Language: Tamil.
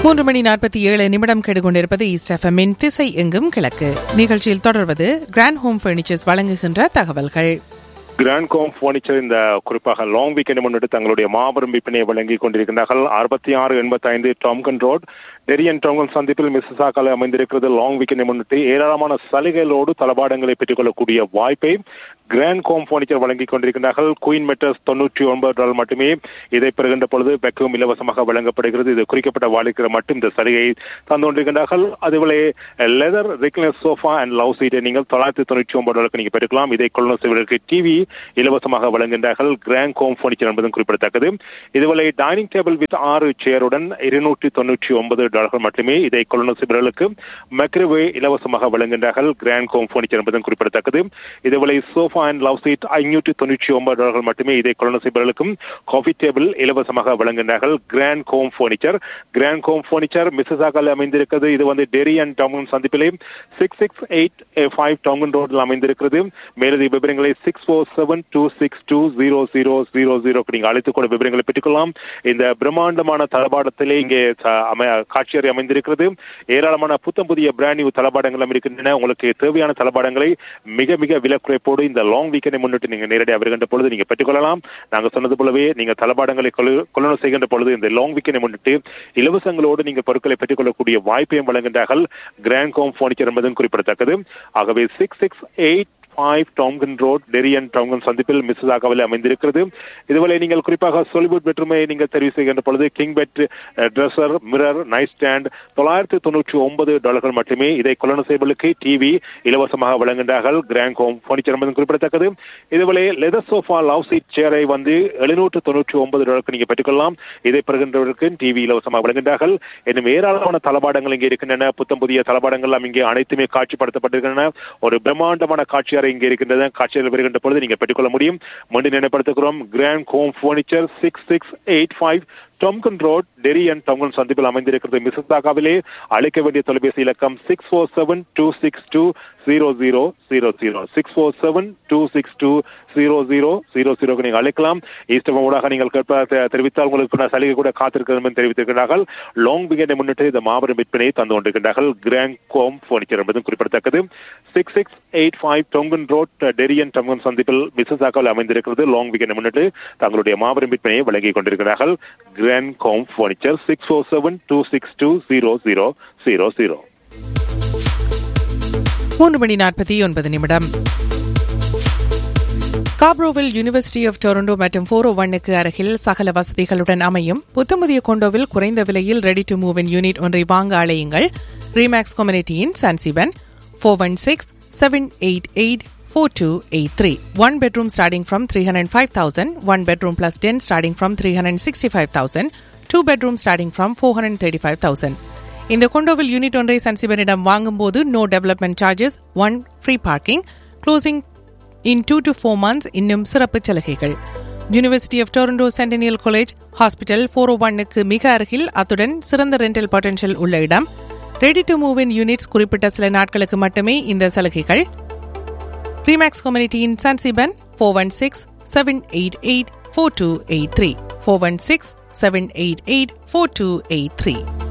மூன்று மணி நாற்பத்தி ஏழு நிமிடம் கெடுகொண்டிருப்பது ஈஸ்ட் எஃப்எம்மின் திசை எங்கும் கிழக்கு நிகழ்ச்சியில் தொடர்வது கிராண்ட் ஹோம் பர்னிச்சர்ஸ் வழங்குகின்ற தகவல்கள் கிராண்ட் கோம் பர்னிச்சர் இந்த குறிப்பாக லாங் வீக்கெண்ட் முன்னிட்டு தங்களுடைய மாபெரும் விற்பனையை வழங்கி கொண்டிருக்கிறார்கள் அறுபத்தி ஆறு எண்பத்தி ஐந்து டாம்கன் ரோட் டெரியன் டவுன் சந்திப்பில் மிஸ்ஸாக்கால அமைந்திருக்கிறது லாங் வீக்கெண்டை முன்னிட்டு ஏராளமான சலுகைகளோடு தளபாடங்களை பெற்றுக்கொள்ளக்கூடிய வாய்ப்பை கிராண்ட் கோம் பர்னிச்சர் வழங்கி கொண்டிருக்கிறார்கள் குயின் மெட்டர்ஸ் தொன்னூற்றி ஒன்பது டாலர் மட்டுமே இதை பெறுகின்ற பொழுது பெக்கும் இலவசமாக வழங்கப்படுகிறது இது குறிக்கப்பட்ட வாழ்க்கை மட்டும் இந்த சலுகையை தந்து கொண்டிருக்கிறார்கள் அதுபோல leather recliners sofa and love சீட்டை நீங்கள் தொள்ளாயிரத்தி தொண்ணூற்றி ஒன்பது டாலருக்கு நீங்கள் பெற்றுக்கலாம் இதை கொள்ளும் செய்வதற்கு டிவி இலவசமாக வழங்குகின்றார்கள் கிராண்ட் கோம் பர்னிச்சர் என்பதும் குறிப்பிடத்தக்கது இதுவரை டைனிங் டேபிள் வித் ஆறு சேருடன் இருநூற்றி தொண்ணூற்றி ஒன்பது டாலர்கள் மட்டுமே இதை கொள்ளும் செய்வர்களுக்கு மைக்ரோவே இலவசமாக வழங்குகின்றார்கள் கிராண்ட் கோம் பர்னிச்சர் என்பதும் குறிப்பிடத்தக்கது இதுவரை சோஃபா அண்ட் லவ் சீட் ஐநூற்றி தொண்ணூற்றி ஒன்பது டாலர்கள் மட்டுமே இதை கொள்ளும் செய்வர்களுக்கும் காஃபி டேபிள் இலவசமாக வழங்குகின்றார்கள் grand home furniture grand home furniture மிஸ்ஸாக்கால் அமைந்திருக்கிறது இது வந்து டெரி அண்ட் டவுன் சந்திப்பிலே six six eight five Tomken ரோடில் அமைந்திருக்கிறது மேலதிக விவரங்களை six four seven two six two zero zero zero ஜீரோக்கு நீங்கள் அழைத்துக் கூட விவரங்களை பெற்றுக்கொள்ளலாம் இந்த பிரம்மாண்டமான தளபாடத்திலே இங்கே காட்சியறை அமைந்திருக்கிறது ஏராளமான புத்தம் புதிய பிராண்ட் நியூ தளபாடங்களும் இருக்கின்றன உங்களுக்கு தேவையான தளபாடங்களை மிக மிக விலக்குறைப்போடு இந்த லாங் வீக்கெண்டை முன்னிட்டு நீங்கள் நேரடியாக வருகின்ற பொழுது நீங்கள் பெற்றுக்கொள்ளலாம் நாங்கள் சொன்னது போலவே நீங்கள் தளபாடங்களை கொள்ளணும் செய்கின்ற பொழுது இந்த லாங் வீக்கெண்டை முன்னிட்டு இலவசங்களோடு நீங்கள் பொருட்களை பெற்றுக்கொள்ளக்கூடிய வாய்ப்பையும் வழங்குகின்றார்கள் கிராண்ட் கோம் பர்னிச்சர் என்பதும் குறிப்பிடத்தக்கது ஆகவே six six eight five Tomken road Derry and Tomken சந்திப்பில் மிஸ்ஸாகாவில் அமைந்திருக்கிறது இதுவரை நீங்கள் குறிப்பாக சொலிவுட் பெட்ரூமை நீங்கள் தெரிவு செய்கின்ற பொழுது king bed dresser mirror night stand தொள்ளாயிரத்தி தொண்ணூற்றி ஒன்பது டாலர்கள் மட்டுமே இதை கொள்ளணும் செய்வதற்கு டிவி இலவசமாக வழங்குகின்றார்கள் கிராண்ட் ஹோம் பர்னிச்சர் என்பதும் குறிப்பிடத்தக்கது இதுவரை லெதர் சோஃபா லவ் சீட் சேரை வந்து எழுநூற்று தொண்ணூற்றி ஒன்பது டாலருக்கு நீங்கள் பெற்றுக்கொள்ளலாம் இதை பெறுகின்றவருக்கு டிவி இலவசமாக வழங்குகின்றார்கள் இன்னும் ஏராளமான தளபாடங்கள் இங்கே இருக்கின்றன புத்தம் புதிய தளபாடங்கள் இங்கே அனைத்துமே காட்சிப்படுத்தப்பட்டிருக்கின்றன ஒரு பிரம்மாண்டமான காட்சியாரை இங்கே இருக்கின்றது காட்சியில் வருகின்ற பொழுது நீங்கள் பெற்றுக்கொள்ள முடியும் மீண்டும் நினைப்படுத்துகிறோம் grand home furniture six six eight five Tomken road Derry and Tomken சந்திப்பில் அமைந்திருக்கிறது மிஸ்ஸாகாவிலே அழைக்க வேண்டிய தொலைபேசி இலக்கம் six four seven two six two zero zero zero zero six four seven two six two zero zero zero ஜீரோக்கு நீங்கள் அழைக்கலாம் ஈஸ்டர் ஊடாக நீங்கள் தெரிவித்தால் உங்களுக்கு சலுகை கூட காத்திருக்கிறது தெரிவித்திருக்கிறார்கள் லாங் வீக்கெண்டை முன்னிட்டு இந்த மாபெரும் விற்பனையை தந்து கொண்டிருக்கின்றார்கள் கிராண்ட் கோம் பர்னிச்சர் என்பதும் குறிப்பிடத்தக்கது six six eight five Tomken road Derry and Tomken சந்திப்பில் மிஸ்ஸாக்காவில் அமைந்திருக்கிறது லாங் வீக்கெண்டை முன்னிட்டு தங்களுடைய மாபெரும் விற்பனையை வழங்கிக் கொண்டிருக்கிறார்கள் grand home furniture six four seven two six two zero zero zero zero மூன்று மணி நாற்பத்தி ஒன்பது நிமிடம் ஸ்காப்ரோவில் யூனிவர்சிட்டி ஆஃப் டொரண்டோ மற்றும் ஃபோர் ஓ ஒன்னுக்கு அருகில் சகல வசதிகளுடன் அமையும் புத்தமுதிய கொண்டோவில் குறைந்த விலையில் ready to move in unit ஒன்றை வாங்க அழையுங்கள் ரீமேக்ஸ் கம்யூனிட்டியின் சான்சிவன் four one six seven eight eight four two eight three one bedroom starting from three hundred five thousand one bedroom plus ten starting from three hundred sixty five thousand two bedroom starting from four hundred thirty five thousand இந்த கொண்டோவில் யூனிட் ஒன்றை சன்சிபனிடம் வாங்கும்போது no development charges one free parking closing in two to four months இன்னும் சிறப்பு சலுகைகள் university of Toronto Centennial college hospital four O ஒன்னுக்கு மிக அருகில் அத்துடன் சிறந்த ரெண்டல் பொட்டன்ஷியல் உள்ள இடம் ready to move in units குறிப்பிட்ட சில நாட்களுக்கு மட்டுமே இந்த சலுகைகள் ரீமேக்ஸ் கம்யூனிட்டியின் சன்சிபன் four one six seven eight eight four two eight three four one six seven eight eight four two eight three